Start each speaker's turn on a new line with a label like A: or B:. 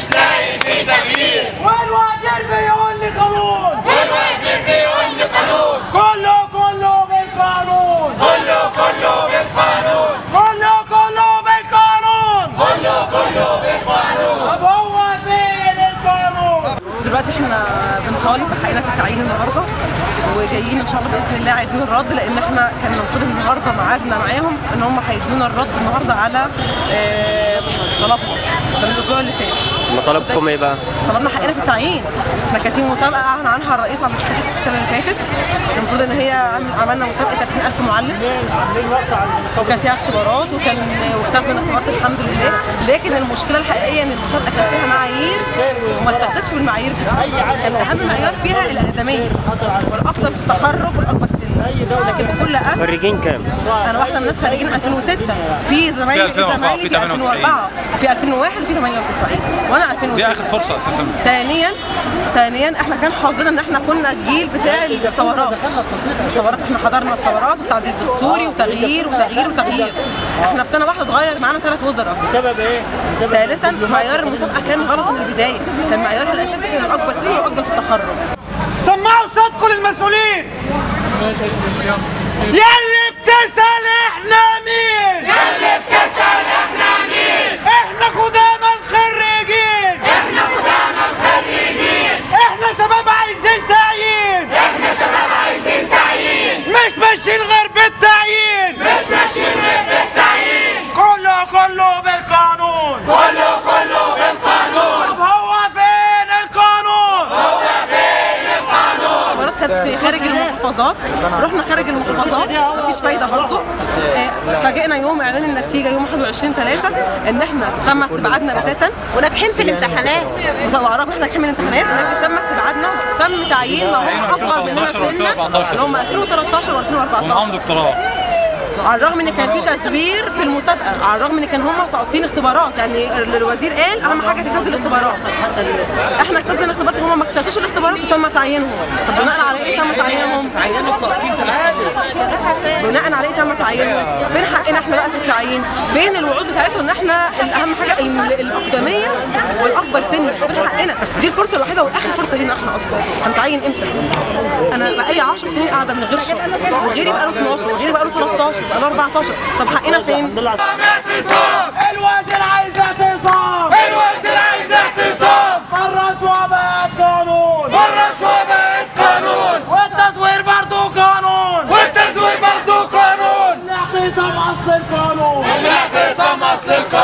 A: مش لاقي في تغيير
B: والوزير بيقول لي قانون
A: والوزير بيقول لي قانون
B: كله كله بالقانون
A: كله كله بالقانون
B: كله كله بالقانون
A: كله كله بالقانون
B: طب هو فين القانون
C: دلوقتي احنا بنطالب بحقنا في التعيين النهارده وجايين ان شاء الله باذن الله عايزين الرد لان احنا كان المفروض النهارده ميعادنا معاهم ان هم هيدونا الرد النهارده على آه، طلبنا ده من الاسبوع اللي فات
D: مطالبكم ايه بقى؟
C: طلبنا حقنا في التعيين احنا كان في مسابقه اعلن عنها الرئيس عبد الفتاح السيسي السنه اللي فاتت المفروض ان هي عم- عملنا مسابقه 30000 معلم وكان فيها اختبارات وكان واجتزنا الاختبارات الحمد لله لكن المشكله الحقيقيه ان المسابقه كان فيها معايير وما اتخذتش بالمعايير دي كان اهم معيار فيها الاقدميه والاقدم في التخرج والاكبر سنا لكن بكل اسف
D: خريجين كام؟
C: انا واحده من الناس خارجين 2006 في زمايلي في
E: 2004
C: زمايلي
E: في
C: في 2004 في 2001 وفي 98 وانا 2006
E: دي اخر فرصه اساسا
C: ثانيا ثانيا احنا كان حظنا ان احنا كنا الجيل بتاع الثورات الثورات احنا حضرنا الثورات وتعديل دستوري وتغيير وتغيير وتغيير احنا في سنه واحده اتغير معانا ثلاث وزراء
B: بسبب ايه؟
C: ثالثا معيار المسابقه كان غلط من البدايه كان معيارها الاساسي كان الاكبر سن والاقدم في التخرج
B: سمعوا صوتكم للمسؤولين يلي بتسأل احنا مين
A: اللي بتسأل احنا مين
B: احنا قدامى الخريجين
A: احنا قدام الخريجين
B: احنا شباب عايزين تعيين
A: احنا شباب عايزين تعيين
B: مش ماشيين غير بالتعيين
A: مش ماشيين غير بالتعيين
B: كله كله بالقانون
A: كله كله بالقانون
B: طب هو فين القانون
A: هو فين القانون
C: الاختبارات كانت في خارج المحافظات رحنا خارج المحافظات مفيش فايده برضه آه، فاجئنا يوم اعلان النتيجه يوم 21 3 ان احنا تم استبعادنا بتاتا
F: وناجحين في الامتحانات
C: وعرفنا ان احنا ناجحين من الامتحانات لكن تم استبعادنا وتم تعيين مواد اصغر مننا
E: 2013
C: سنا اللي هم 2013
E: ومعاهم
C: و2014
E: دكتوراه
C: على الرغم ان كان في تزوير في المسابقه على الرغم ان كان هم ساقطين اختبارات يعني الوزير قال اهم حاجه تجتاز الاختبارات احنا اجتزنا الاختبارات وهم ما اجتازوش الاختبارات وتم تعيينهم طب بناء على ايه تم تعيينهم بناء على ايه تم تعيينهم فين حقنا احنا بقى في التعيين فين الوعود بتاعتهم ان احنا اهم حاجه ال- الاقدميه والاكبر سن فين حقنا دي الفرصه الوحيده واخر فرصه لينا احنا اصلا هنتعين امتى انا بقالي 10 سنين قاعده من غير شغل وغيري بقاله 12 وغيري بقاله 13 بقاله 14 طب حقنا فين
A: اعتصام
B: الوزير عايز اعتصام
A: الوزير عايز اعتصام
B: الرشوة بقت قانون
A: والرشوة بقت قانون
B: والتزوير برضه قانون
A: والتزوير برضه قانون
B: الاعتصام اصل القانون
A: الاعتصام اصل القانون